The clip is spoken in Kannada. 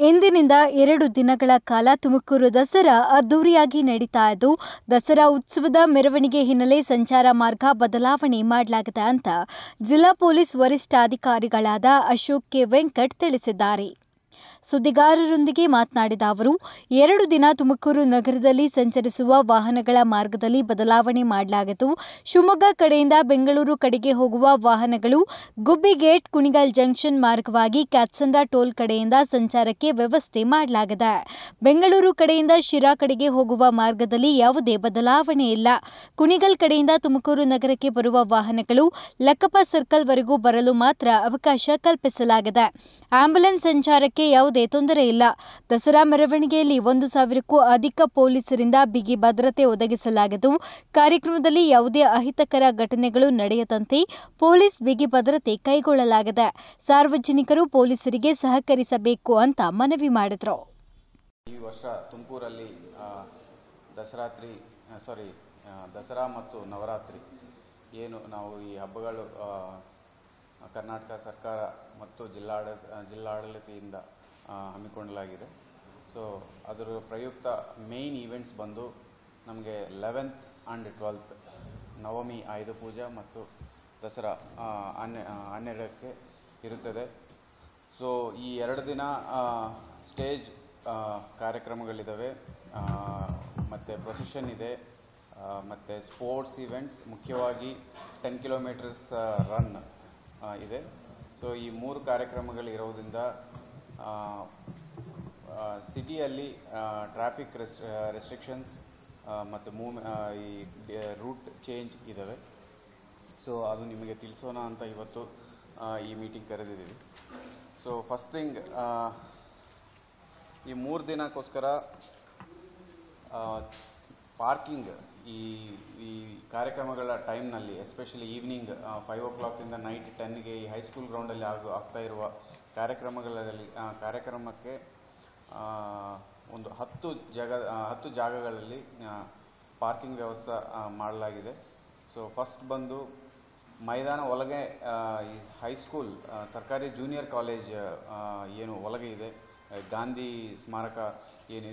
ಇಂದಿನಿಂದ ಎರಡು ದಿನಗಳ ಕಾಲ ತುಮಕೂರು ದಸರಾ ಅದ್ದೂರಿಯಾಗಿ ನಡೀತಾ ಇದ್ದು ದಸರಾ ಉತ್ಸವದ ಮೆರವಣಿಗೆ ಹಿನ್ನೆಲೆ ಸಂಚಾರ ಮಾರ್ಗ ಬದಲಾವಣೆ ಮಾಡಲಾಗಿದೆ ಅಂತ ಜಿಲ್ಲಾ ಪೊಲೀಸ್ ವರಿಷ್ಠಾಧಿಕಾರಿಗಳಾದ ಅಶೋಕ್ ಕೆ ವೆಂಕಟ್ ತಿಳಿಸಿದ್ದಾರೆ ಸುದ್ದಿಗಾರರೊಂದಿಗೆ ಮಾತನಾಡಿದ ಅವರು ಎರಡು ದಿನ ತುಮಕೂರು ನಗರದಲ್ಲಿ ಸಂಚರಿಸುವ ವಾಹನಗಳ ಮಾರ್ಗದಲ್ಲಿ ಬದಲಾವಣೆ ಮಾಡಲಾಗಿದ್ದು ಶಿವಮೊಗ್ಗ ಕಡೆಯಿಂದ ಬೆಂಗಳೂರು ಕಡೆಗೆ ಹೋಗುವ ವಾಹನಗಳು ಗುಬ್ಬಿ ಗೇಟ್ ಕುಣಿಗಲ್ ಜಂಕ್ಷನ್ ಮಾರ್ಗವಾಗಿ ಕ್ಯಾತ್ಸಂದ್ರ ಟೋಲ್ ಕಡೆಯಿಂದ ಸಂಚಾರಕ್ಕೆ ವ್ಯವಸ್ಥೆ ಮಾಡಲಾಗಿದೆ ಬೆಂಗಳೂರು ಕಡೆಯಿಂದ ಶಿರಾ ಕಡೆಗೆ ಹೋಗುವ ಮಾರ್ಗದಲ್ಲಿ ಯಾವುದೇ ಬದಲಾವಣೆ ಇಲ್ಲ ಕುಣಿಗಲ್ ಕಡೆಯಿಂದ ತುಮಕೂರು ನಗರಕ್ಕೆ ಬರುವ ವಾಹನಗಳು ಲಕ್ಕಪ್ಪ ಸರ್ಕಲ್ ವರೆಗೂ ಬರಲು ಮಾತ್ರ ಅವಕಾಶ ಕಲ್ಪಿಸಲಾಗಿದೆ ಆಂಬ್ಯುಲೆನ್ಸ್ ಸಂಚಾರಕ್ಕೆ ಯಾವುದೇ ತೊಂದರೆ ಇಲ್ಲ ದಸರಾ ಮೆರವಣಿಗೆಯಲ್ಲಿ ಒಂದು ಸಾವಿರಕ್ಕೂ ಅಧಿಕ ಪೊಲೀಸರಿಂದ ಬಿಗಿ ಭದ್ರತೆ ಒದಗಿಸಲಾಗಿದ್ದು ಕಾರ್ಯಕ್ರಮದಲ್ಲಿ ಯಾವುದೇ ಅಹಿತಕರ ಘಟನೆಗಳು ನಡೆಯದಂತೆ ಪೊಲೀಸ್ ಬಿಗಿ ಭದ್ರತೆ ಕೈಗೊಳ್ಳಲಾಗಿದೆ ಸಾರ್ವಜನಿಕರು ಪೊಲೀಸರಿಗೆ ಸಹಕರಿಸಬೇಕು ಅಂತ ಮನವಿ ಮಾಡಿದರು ಈ ವರ್ಷ ತುಮಕೂರಲ್ಲಿ ಆ, ದಸರಾತ್ರಿ ಸಾರಿ ದಸರಾ ಮತ್ತು ನವರಾತ್ರಿ ಏನು ನಾವು ಈ ಹಬ್ಬಗಳು ಆ, ಕರ್ನಾಟಕ ಸರ್ಕಾರ ಮತ್ತು ಜಿಲ್ಲಾಡ ಜಿಲ್ಲಾಡಳಿತೆಯಿಂದ ಆ, ಹಮ್ಮಿಕೊಳ್ಳಲಾಗಿದೆ ಸೊ ಅದರ ಪ್ರಯುಕ್ತ ಮೇಯ್ನ್ ಈವೆಂಟ್ಸ್ ಬಂದು ನಮಗೆ eleventh and twelfth Navami Ayudha Puja ಮತ್ತು ದಸರಾ ಆ, ಹನ್ನೆ ಆ, ಹನ್ನೆರಡಕ್ಕೆ ಇರುತ್ತದೆ ಸೊ ಈ ಎರಡು ದಿನ ಸ್ಟೇಜ್ ಕಾರ್ಯಕ್ರಮಗಳಿದ್ದಾವೆ ಮತ್ತು ಪ್ರೊಸೆಷನ್ ಇದೆ ಮತ್ತು ಸ್ಪೋರ್ಟ್ಸ್ ಇವೆಂಟ್ಸ್ ಮುಖ್ಯವಾಗಿ ಟೆನ್ ಕಿಲೋಮೀಟರ್ಸ್ ರನ್ ಇದೆ ಸೊ ಈ ಮೂರು ಕಾರ್ಯಕ್ರಮಗಳಿರೋದ್ರಿಂದ ಸಿಟಿಯಲ್ಲಿ ಟ್ರಾಫಿಕ್ ರೆಸ್ ರೆಸ್ಟ್ರಿಕ್ಷನ್ಸ್ ಮತ್ತು ಮೂವ್ ಈ ರೂಟ್ ಚೇಂಜ್ ಇದ್ದಾವೆ ಸೊ ಅದು ನಿಮಗೆ ತಿಳಿಸೋಣ ಅಂತ ಇವತ್ತು ಆ, ಈ ಮೀಟಿಂಗ್ ಕರೆದಿದ್ದೀವಿ ಸೊ ಫಸ್ಟ್ ಥಿಂಗ್ ಈ ಮೂರು ದಿನಕ್ಕೋಸ್ಕರ ಪಾರ್ಕಿಂಗ್ ಈ ಈ ಕಾರ್ಯಕ್ರಮಗಳ ಟೈಮ್ನಲ್ಲಿ ಎಸ್ಪೆಷಲಿ ಈವ್ನಿಂಗ್ ಫೈವ್ ಓ ಕ್ಲಾಕಿಂದ ನೈಟ್ ಟೆನ್ಗೆ ಈ ಹೈಸ್ಕೂಲ್ ಗ್ರೌಂಡಲ್ಲಿ ಆಗು ಆಗ್ತಾ ಇರುವ ಕಾರ್ಯಕ್ರಮಗಳಲ್ಲಿ ಆ, ಕಾರ್ಯಕ್ರಮಕ್ಕೆ ಆ, ಒಂದು ಹತ್ತು ಜಾಗ ಆ, ಹತ್ತು ಜಾಗಗಳಲ್ಲಿ ಪಾರ್ಕಿಂಗ್ ವ್ಯವಸ್ಥೆ ಆ, ಮಾಡಲಾಗಿದೆ ಸೊ ಫಸ್ಟ್ ಬಂದು ಮೈದಾನ ಒಳಗೆ ಆ, ಈ ಹೈಸ್ಕೂಲ್ ಆ, ಸರ್ಕಾರಿ ಜೂನಿಯರ್ ಕಾಲೇಜ್ ಆ, ಏನು ಒಳಗೆ ಇದೆ ಆ, ಗಾಂಧಿ ಸ್ಮಾರಕ ಏನು